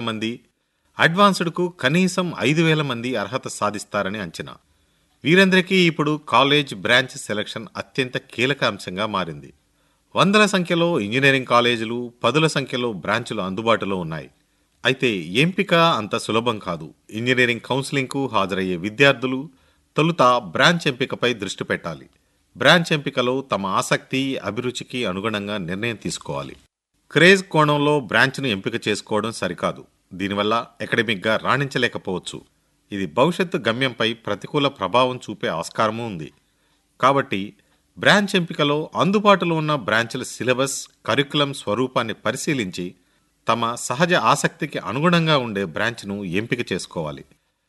మంది అడ్వాన్స్డ్కు కనీసం ఐదు వేల మంది అర్హత సాధిస్తారని అంచనా వీరందరికీ ఇప్పుడు కాలేజ్ బ్రాంచ్ సెలక్షన్ అత్యంత కీలక అంశంగా మారింది వందల సంఖ్యలో ఇంజనీరింగ్ కాలేజీలు పదుల సంఖ్యలో బ్రాంచులు అందుబాటులో ఉన్నాయి అయితే ఎంపిక అంత సులభం కాదు ఇంజనీరింగ్ కౌన్సిలింగ్కు హాజరయ్యే విద్యార్థులు తొలుత బ్రాంచ్ ఎంపికపై దృష్టి పెట్టాలి బ్రాంచ్ ఎంపికలో తమ ఆసక్తి అభిరుచికి అనుగుణంగా నిర్ణయం తీసుకోవాలి క్రేజ్ కోణంలో బ్రాంచ్ను ఎంపిక చేసుకోవడం సరికాదు దీనివల్ల అకాడమిక్గా రాణించలేకపోవచ్చు ఇది భవిష్యత్తు గమ్యంపై ప్రతికూల ప్రభావం చూపే ఆస్కారమూ ఉంది కాబట్టి బ్రాంచ్ ఎంపికలో అందుబాటులో ఉన్న బ్రాంచ్ల సిలబస్ కరికులం స్వరూపాన్ని పరిశీలించి తమ సహజ ఆసక్తికి అనుగుణంగా ఉండే బ్రాంచ్ను ఎంపిక చేసుకోవాలి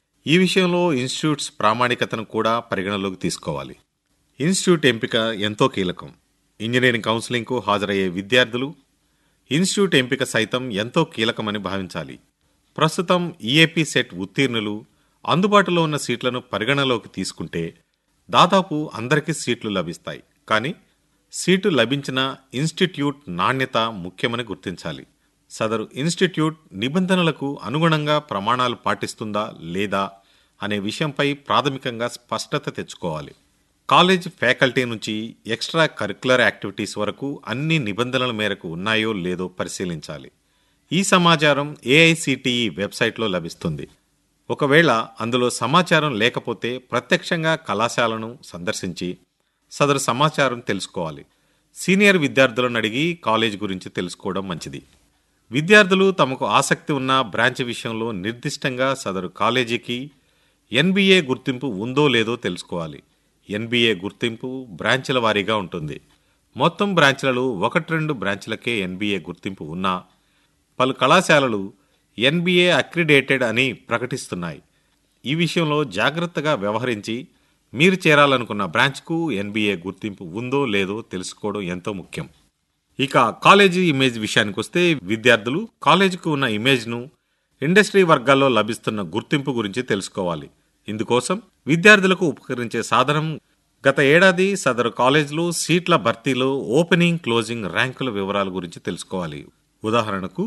ఈ విషయంలో ఇన్స్టిట్యూట్స్ ప్రామాణికతను కూడా పరిగణలోకి తీసుకోవాలి ఇన్స్టిట్యూట్ ఎంపిక ఎంతో కీలకం ఇంజనీరింగ్ కౌన్సిలింగ్కు హాజరయ్యే విద్యార్థులు ఇన్స్టిట్యూట్ ఎంపిక సైతం ఎంతో కీలకమని భావించాలి ప్రస్తుతం ఈఏపీ సెట్ ఉత్తీర్ణులు అందుబాటులో ఉన్న సీట్లను పరిగణలోకి తీసుకుంటే దాదాపు అందరికీ సీట్లు లభిస్తాయి కానీ సీటు లభించిన ఇన్స్టిట్యూట్ నాణ్యత ముఖ్యమని గుర్తించాలి సదరు ఇన్స్టిట్యూట్ నిబంధనలకు అనుగుణంగా ప్రమాణాలు పాటిస్తుందా లేదా అనే విషయంపై ప్రాథమికంగా స్పష్టత తెచ్చుకోవాలి కాలేజ్ ఫ్యాకల్టీ నుంచి ఎక్స్ట్రా కరికులర్ యాక్టివిటీస్ వరకు అన్ని నిబంధనల మేరకు ఉన్నాయో లేదో పరిశీలించాలి ఈ సమాచారం ఏఐసిటిఈ వెబ్సైట్లో లభిస్తుంది ఒకవేళ అందులో సమాచారం లేకపోతే ప్రత్యక్షంగా కళాశాలను సందర్శించి సదరు సమాచారం తెలుసుకోవాలి సీనియర్ విద్యార్థులను అడిగి కాలేజ్ గురించి తెలుసుకోవడం మంచిది విద్యార్థులు తమకు ఆసక్తి ఉన్న బ్రాంచ్ విషయంలో నిర్దిష్టంగా సదరు కాలేజీకి ఎన్బిఏ గుర్తింపు ఉందో లేదో తెలుసుకోవాలి ఎన్బిఏ గుర్తింపు బ్రాంచ్ల వారీగా ఉంటుంది మొత్తం బ్రాంచ్లలో ఒకటి రెండు బ్రాంచ్లకే ఎన్బిఏ గుర్తింపు ఉన్నా పలు కళాశాలలు ఎన్బిఏ అక్రిడేటెడ్ అని ప్రకటిస్తున్నాయి ఈ విషయంలో జాగ్రత్తగా వ్యవహరించి మీరు చేరాలనుకున్న బ్రాంచ్కు ఎన్బిఏ గుర్తింపు ఉందో లేదో తెలుసుకోవడం ఎంతో ముఖ్యం ఇక కాలేజీ ఇమేజ్ విషయానికి వస్తే విద్యార్థులు కాలేజీకి ఉన్న ఇమేజ్ను ఇండస్ట్రీ వర్గాల్లో లభిస్తున్న గుర్తింపు గురించి తెలుసుకోవాలి ఇందుకోసం విద్యార్థులకు ఉపకరించే సాధనం గత ఏడాది సదరు కాలేజీలో సీట్ల భర్తీలో ఓపెనింగ్ క్లోజింగ్ ర్యాంకుల వివరాల గురించి తెలుసుకోవాలి ఉదాహరణకు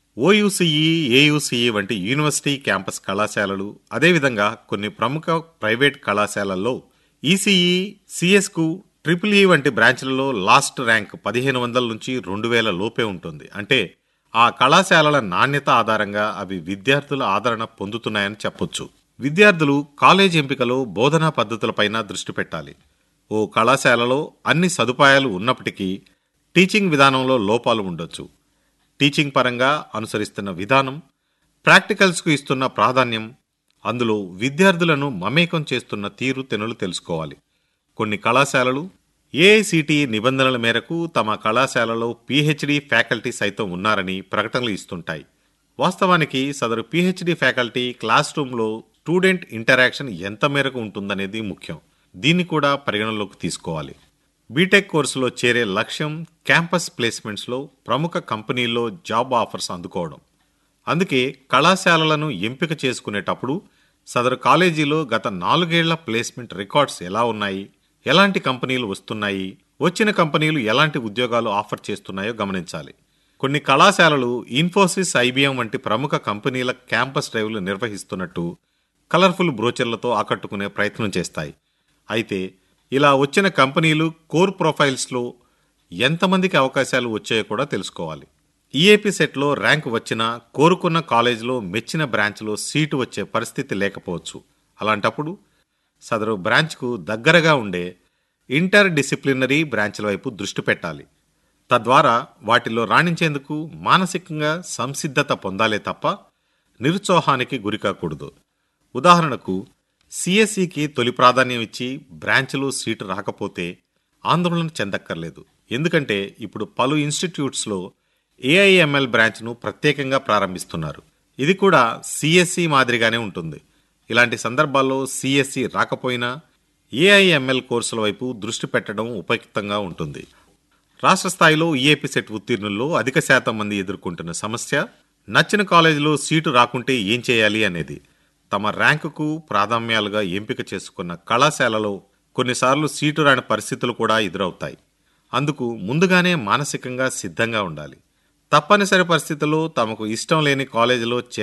ఓయూసీఈ ఏయూసీఈ వంటి యూనివర్సిటీ క్యాంపస్ కళాశాలలు అదేవిధంగా కొన్ని ప్రముఖ ప్రైవేట్ కళాశాలల్లో ఈసీఈ సిఎస్కు ట్రిపుల్ ఈ వంటి బ్రాంచ్లలో లాస్ట్ ర్యాంక్ పదిహేను వందల నుంచి రెండు వేల లోపే ఉంటుంది అంటే ఆ కళాశాలల నాణ్యత ఆధారంగా అవి విద్యార్థుల ఆదరణ పొందుతున్నాయని చెప్పొచ్చు విద్యార్థులు కాలేజ్ ఎంపికలో బోధనా పద్ధతులపైన దృష్టి పెట్టాలి ఓ కళాశాలలో అన్ని సదుపాయాలు ఉన్నప్పటికీ టీచింగ్ విధానంలో లోపాలు ఉండొచ్చు టీచింగ్ పరంగా అనుసరిస్తున్న విధానం ప్రాక్టికల్స్కు ఇస్తున్న ప్రాధాన్యం అందులో విద్యార్థులను మమేకం చేస్తున్న తీరు తెనులు తెలుసుకోవాలి కొన్ని కళాశాలలు ఏఐసిటి నిబంధనల మేరకు తమ కళాశాలలో పీహెచ్డీ ఫ్యాకల్టీ సైతం ఉన్నారని ప్రకటనలు ఇస్తుంటాయి వాస్తవానికి సదరు పీహెచ్డీ ఫ్యాకల్టీ క్లాస్ రూమ్లో స్టూడెంట్ ఇంటరాక్షన్ ఎంత మేరకు ఉంటుందనేది ముఖ్యం దీన్ని కూడా పరిగణలోకి తీసుకోవాలి బీటెక్ కోర్సులో చేరే లక్ష్యం క్యాంపస్ ప్లేస్మెంట్స్లో ప్రముఖ కంపెనీల్లో జాబ్ ఆఫర్స్ అందుకోవడం అందుకే కళాశాలలను ఎంపిక చేసుకునేటప్పుడు సదరు కాలేజీలో గత నాలుగేళ్ల ప్లేస్మెంట్ రికార్డ్స్ ఎలా ఉన్నాయి ఎలాంటి కంపెనీలు వస్తున్నాయి వచ్చిన కంపెనీలు ఎలాంటి ఉద్యోగాలు ఆఫర్ చేస్తున్నాయో గమనించాలి కొన్ని కళాశాలలు ఇన్ఫోసిస్ ఐబిఎం వంటి ప్రముఖ కంపెనీల క్యాంపస్ డ్రైవ్లు నిర్వహిస్తున్నట్టు కలర్ఫుల్ బ్రోచర్లతో ఆకట్టుకునే ప్రయత్నం చేస్తాయి అయితే ఇలా వచ్చిన కంపెనీలు కోర్ ప్రొఫైల్స్లో ఎంతమందికి అవకాశాలు వచ్చాయో కూడా తెలుసుకోవాలి ఈఏపీ సెట్లో ర్యాంక్ వచ్చినా కోరుకున్న కాలేజీలో మెచ్చిన బ్రాంచ్లో సీటు వచ్చే పరిస్థితి లేకపోవచ్చు అలాంటప్పుడు సదరు బ్రాంచ్కు దగ్గరగా ఉండే ఇంటర్ డిసిప్లినరీ బ్రాంచ్ల వైపు దృష్టి పెట్టాలి తద్వారా వాటిలో రాణించేందుకు మానసికంగా సంసిద్ధత పొందాలే తప్ప నిరుత్సాహానికి గురికాకూడదు ఉదాహరణకు సిఎస్సికి తొలి ప్రాధాన్యం ఇచ్చి బ్రాంచ్లో సీటు రాకపోతే ఆందోళన చెందక్కర్లేదు ఎందుకంటే ఇప్పుడు పలు ఇన్స్టిట్యూట్స్లో ఏఐఎంఎల్ బ్రాంచ్ను ప్రత్యేకంగా ప్రారంభిస్తున్నారు ఇది కూడా సిఎస్సి మాదిరిగానే ఉంటుంది ఇలాంటి సందర్భాల్లో సిఎస్సి రాకపోయినా ఏఐఎంఎల్ కోర్సుల వైపు దృష్టి పెట్టడం ఉపయుక్తంగా ఉంటుంది రాష్ట్ర స్థాయిలో ఈఏపీ సెట్ ఉత్తీర్ణుల్లో అధిక శాతం మంది ఎదుర్కొంటున్న సమస్య నచ్చిన కాలేజీలో సీటు రాకుంటే ఏం చేయాలి అనేది తమ ర్యాంకుకు ప్రాధాన్యాలుగా ఎంపిక చేసుకున్న కళాశాలలో కొన్నిసార్లు సీటు రాని పరిస్థితులు కూడా ఎదురవుతాయి అందుకు ముందుగానే మానసికంగా సిద్ధంగా ఉండాలి తప్పనిసరి పరిస్థితుల్లో తమకు ఇష్టం లేని కాలేజీలో